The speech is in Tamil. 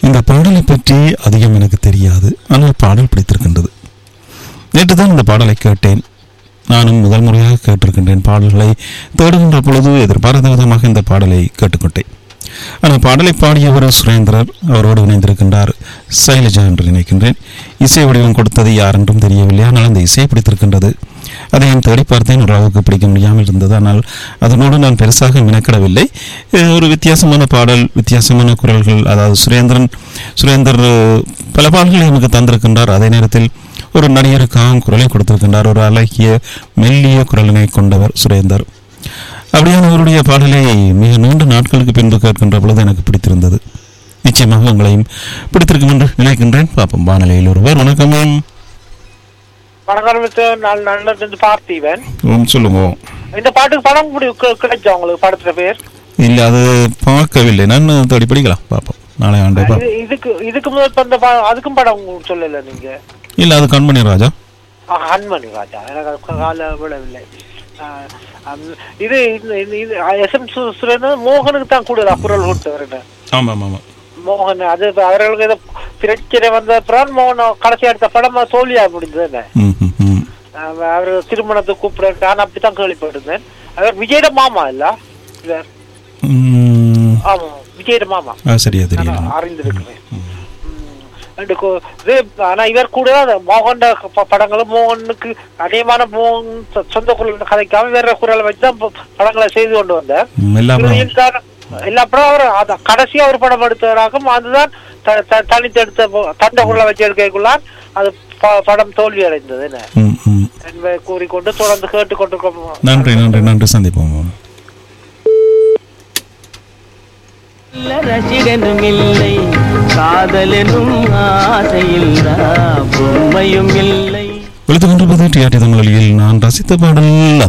இந்த பாடலை பற்றி அதிகம் எனக்கு தெரியாது ஆனால் பாடல் பிடித்திருக்கின்றது நேற்று தான் இந்த பாடலை கேட்டேன் நானும் முதல் முறையாக கேட்டிருக்கின்றேன் பாடல்களை தேடுகின்ற பொழுது எதிர்பாராத விதமாக இந்த பாடலை கேட்டுக்கொண்டேன் ஆனால் பாடலை பாடியவர் சுரேந்திரர் அவரோடு இணைந்திருக்கின்றார் சைலஜா என்று நினைக்கின்றேன் இசை வடிவம் கொடுத்தது யார் என்றும் தெரியவில்லை ஆனால் அந்த இசை பிடித்திருக்கின்றது அதையும் தேடி பார்த்தேன் ஒரு அளவுக்கு பிடிக்க முடியாமல் இருந்தது ஆனால் அதனோடு நான் பெருசாக மினக்கிடவில்லை அஹ் ஒரு வித்தியாசமான பாடல் வித்தியாசமான குரல்கள் அதாவது சுரேந்திரன் சுரேந்தர் அஹ், பல பாடல்களை நமக்கு தந்திருக்கின்றார் அதே நேரத்தில் ஒரு நடிகருக்காகவும் குரலை கொடுத்திருக்கின்றார் ஒரு அழகிய மெல்லிய குரலினை கொண்டவர் சுரேந்தர் அப்படியான அவருடைய பாடலை மிக நீண்ட நாட்களுக்கு பின்பு கேட்கின்ற பொழுது எனக்கு பிடித்திருந்தது நிச்சயமாக உங்களையும் பிடித்திருக்கும் என்று நினைக்கின்றேன் பார்ப்போம் வானலையில் ஒருவர் வணக்கம் வணக்கம் மிஸ்டர் நான் நல்லது பார்த்தீவன் ஓம் சொல்லுங்க இந்த பாட்டுக்கு படம் முடி கிடைச்சா உங்களுக்கு படத்துல பேர் இல்லை அது பார்க்கவில்லை நான் தேடி படிக்கலாம் பார்ப்போம் நாளை ஆண்டு பா இது- இதுக்கு இதுக்கு முதல் இப்ப இந்த பா- அதுக்கும் படம் உங்களுக்கு சொல்லல நீங்க இல்லை அது கண்மணி ராஜா ஆ, ஹன்மணி ராஜா எனக்கு அது கால விடவில்லை ஆ, அம், இது இது- இது- இது எஸ் எம் சுரேந்திரன் மோகனுக்கு தான் கூடுதலா குரல் கொடுத்தவர் ஆமாம் ஆமாம் ஆமாம் மோகன் அது அவர்களுக்கு ஏதோ பிரச்சனை வந்த அப்புறம் மோகன் கடைசி எடுத்த படம் தோல்வியா முடிந்தது ம் ம் ம் அவர் திருமணத்துக்கு கூப்பிட நான் அப்படித்தான் கேள்விப்பட்டிருந்தேன் அவர் விஜயோட மாமா இல்ல இவர் ம், ஆமா விஜயோட மாமா ஆ சரியா தெரியல நான் அறிந்திருக்கிறேன் ம். ரெண்டு கோ- இது ஆனா இவர் கூட அந்த மோகன் படங்களும் மோகனுக்கு அதிகமான மோகன் சொ- சொந்த குரல் கதைக்காம வேற குரலை வச்சு தான் ப- படங்களை செய்து கொண்டு வந்தார் ம், எல்லாம் இறுதியில் தான் எல்லா படம் அவர் அத கடைசியா ஒரு படம் எடுத்தவராகும் அதுதான் த- த- தனித்து எடுத்த போ- தண்ட குரலை வச்சு எடுக்கக்குள்ளான் அது ப- படம் தோல்வி அடைந்தது என்ன ம் ம் என்பதை கூறிக்கொண்டு தொடர்ந்து கேட்டுக்கொண்டிருக்கோம் நன்றி நன்றி நன்றி சந்திப்போம் நல்ல ரசிகனும் இல்லை காதலெனும் ஆசையில்லா பொம்மையும் இல்லை எழுத்து கொண்டிருப்பது டிஆர்டி தமிழில் நான் ரசித்த பாடல்